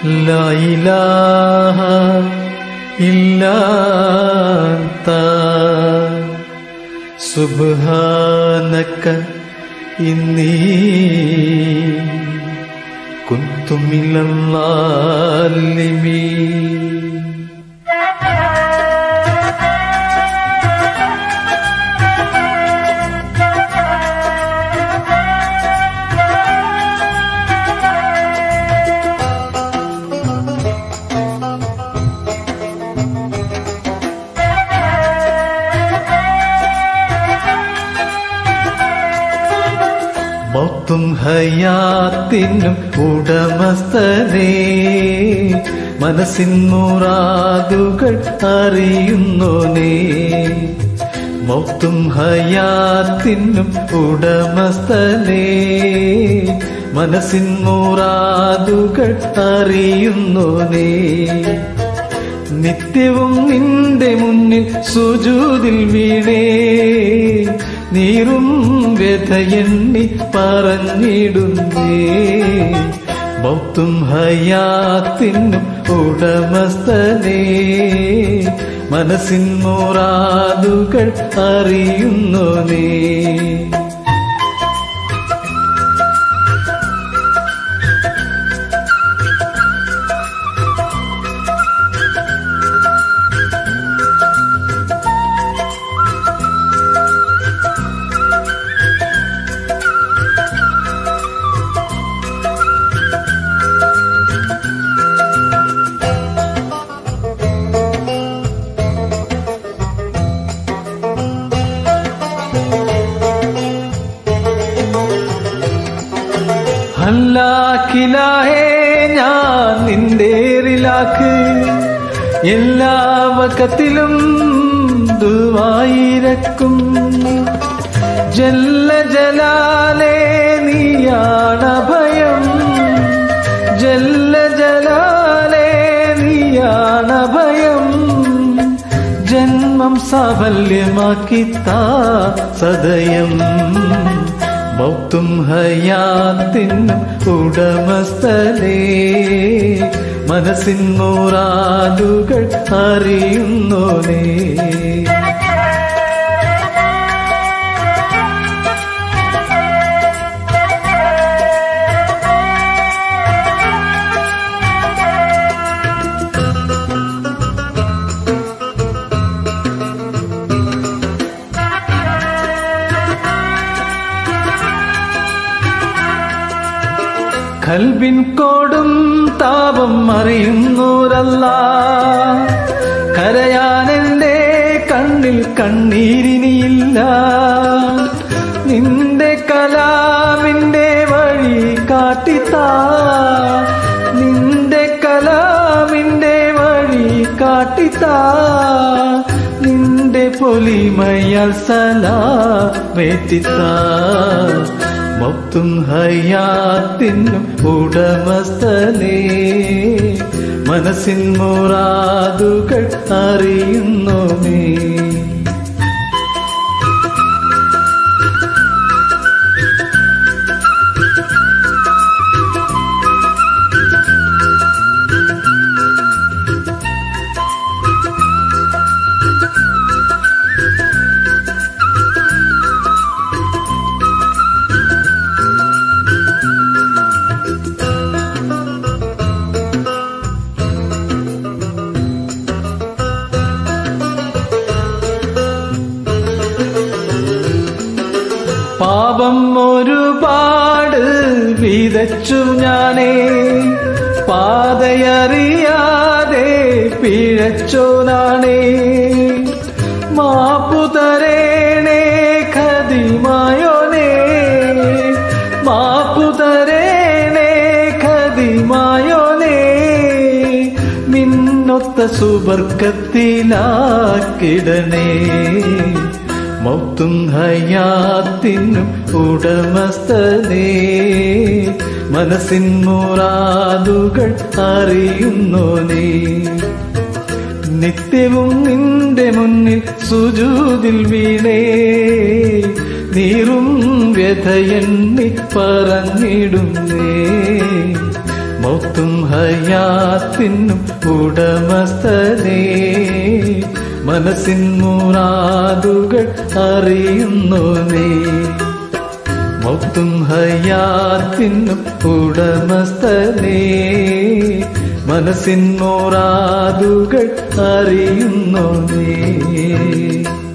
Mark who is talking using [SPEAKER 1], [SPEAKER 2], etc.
[SPEAKER 1] لا إله إلا أنت سبحانك إني كنت من الظالمين മൗത്തും ഹയാത്തിനും ഉടമസ്ഥനേ മനസ്സിൻ മുറാദുകൾ അറിയുന്നോനേ മൗത്തും ഹയാത്തിനും ഉടമസ്ഥനേ മനസ്സിൻ മുറാദുകൾ അറിയുന്നോനേ നിത്യവും നിന്റെ മുന്നിൽ സുജൂതിൽ വീണേ നീറും വ്യഥയെണ്ണി പറഞ്ഞിടുന്നേ മൗത്തും ഹയാത്തിനും ഉടമസ്ഥനേ മനസ്സിൻ മോറാതുകൾ അറിയുന്നു നീ അല്ലാക്കിലാഹേ ഞാൻ നിന്റെ റിലാക്ക് എല്ലാ വക്കത്തിലും ദുവായിരക്കും ജല്ല ജലാലേ നീയാണ് ഭയം ജല്ല ജലാലേ നീയാണ് ഭയം ജന്മം സാഫല്യമാക്കിത്താ സദയം മൗത്തും ഹയാത്തിനും ഉടമസ്ഥലേ മനസ്സിൻ മോറാലുകൾ അറിയുന്നോനേ കൽബിൻ കോടും താപം അറിയുന്നോരല്ല കരയാൻ എന്റെ കണ്ണിൽ കണ്ണീരിനിയില്ല നിന്റെ കലാമിന്റെ വഴി കാട്ടിത്താ നിന്റെ കലാമിന്റെ വഴി കാട്ടിത്താ നിന്റെ പൊലിമയാൽ സലാ വേറ്റിത്താ മൊത്തും ഹയാത്തിനും ഉടമസ്ഥലേ മനസ്സിൻ മോറാതുകൾ അറിയുന്നു നീ പാപം ഒരുപാട് വിതച്ചു ഞാനേ പാതയറിയാതെ പിഴച്ചോനാണേ മാപ്പുതരേണേ ഖതിമായോനേ മാപ്പുതരേണേ ഖതിമായോനേ മിന്നൊത്ത സുബർക്കത്തിലാക്കിടണേ മൗത്തും ഹയാത്തിനും ഉടമസ്ഥനേ മനസ്സിൻ മോറാതുകൾ അറിയുന്നു നീ നിത്യവും നിന്റെ മുന്നിൽ സുജൂതിൽ വീണേ നീറും വ്യഥയെണ്ണി പറഞ്ഞിടുന്നേ മൗത്തും ഹയാത്തിനും ഉടമസ്ഥനേ മനസ്സിൻ മുറാദുകൾ അറിയുന്നു നീ മൗത്തും ഹയാത്തിനും ഉടമസ്ഥനേ മനസ്സിൻ മുറാദുകൾ അറിയുന്നു നീ